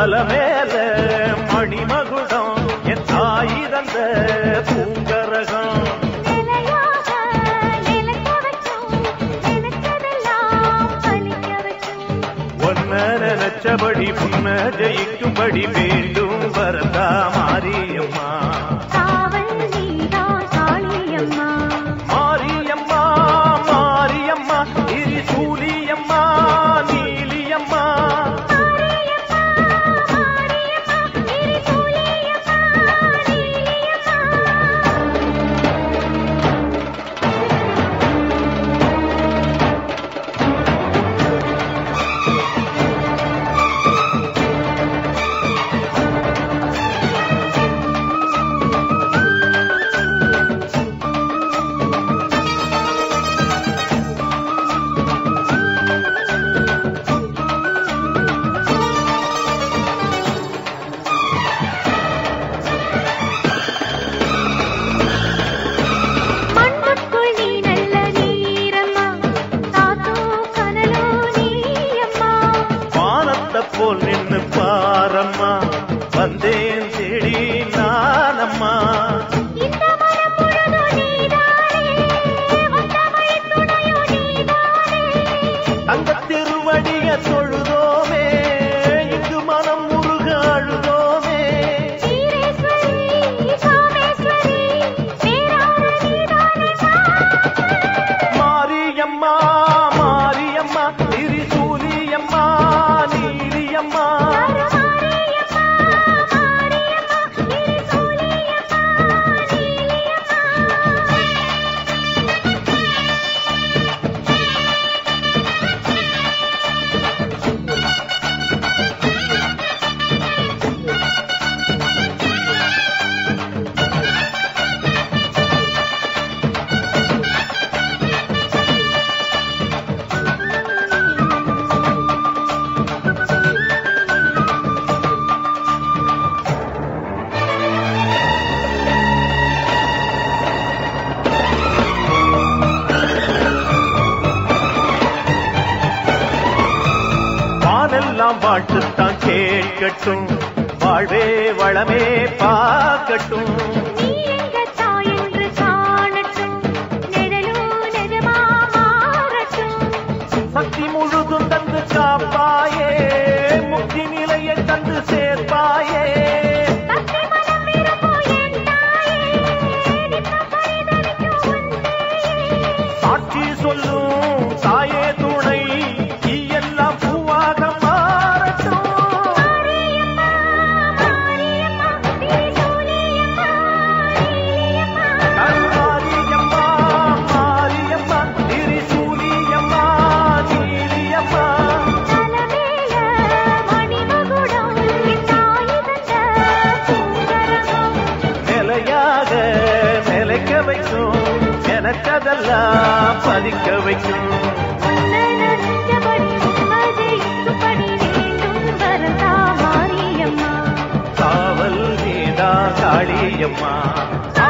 மலை மேல மணிமகுடம் என் தாய் தந்த பூங்கரகம் நிலையாக நிலைக்க வைக்கும் நினைச்சதெல்லாம் பலிக்க வைக்கும் ஒன்ன நினைச்சபடி புன்ன ஜெயிக்கும்படி வேண்டும் வரதா மாரியம்மா காவல் நீதான் காளியம்மா மாரியம்மா மாரியம்மா திரிசூலியம்மா நீலியம்மா மாரியம்மா மாரியம்மா திரிசூலியம்மா நீலியம்மா மண்ணுக்குள் நீ நல்ல நீரம்மா காத்தோ கனலோ நீயம்மா வானத்தை போல் நின்னு பாரம்மா வந்தேன் தேடி நானம்மா இந்த மனம் முழுதும் நீதானே வந்த வழி துணையோ நீதானே அந்த திருவடிய தொழுதோமே இங்கு மனம் முருக அழுதோமே ஈரேஸ்வரி காமேஸ்வரி பேரான நீதானே மாரியம்மா மாரியம்மா திரிசூலியம்மா நீலியம்மா மாரியம்மா மாரியம்மா திரிசூலியம்மா நீலியம்மா வானெல்லாம் வாழ்த்துத்தான் கேட்கட்டும் வாழ்வே வளமே பார்க்கட்டும் நீ எங்க தாய் என்று காணட்டும் நிழலோ நிஜமா மாறட்டும் சக்தி முழுதும் தந்து காப்பாயே முக்தி நிலையை தந்து சேர்ப்பாயே பக்தி மனம் விரும்பும் என் தாயே நித்தம் பரிதவிக்கும் உன் தேயே சாட்சி சொல்லும் தாயே துணை நீ எல்லாம் பூவாக மாறட்டும் மாரியம்மா மாரியம்மா திரிசூலியம்மா நீலியம்மா கருமாரியம்மா மாரியம்மா திரிசூலியம்மா நீலியம்மா தலமேல மணிமகுடம் என் தாய் தந்த பூங்கரகம் நிலையாக நிலைக்க வைக்கும் எனக்கதெல்லாம் பலிக்க வைக்கும் உன்னை நினைச்சபடி உம்மதிக்கும்படி வேண்டும் வரதா மாரியம்மா காவல் நீதா காளியம்மா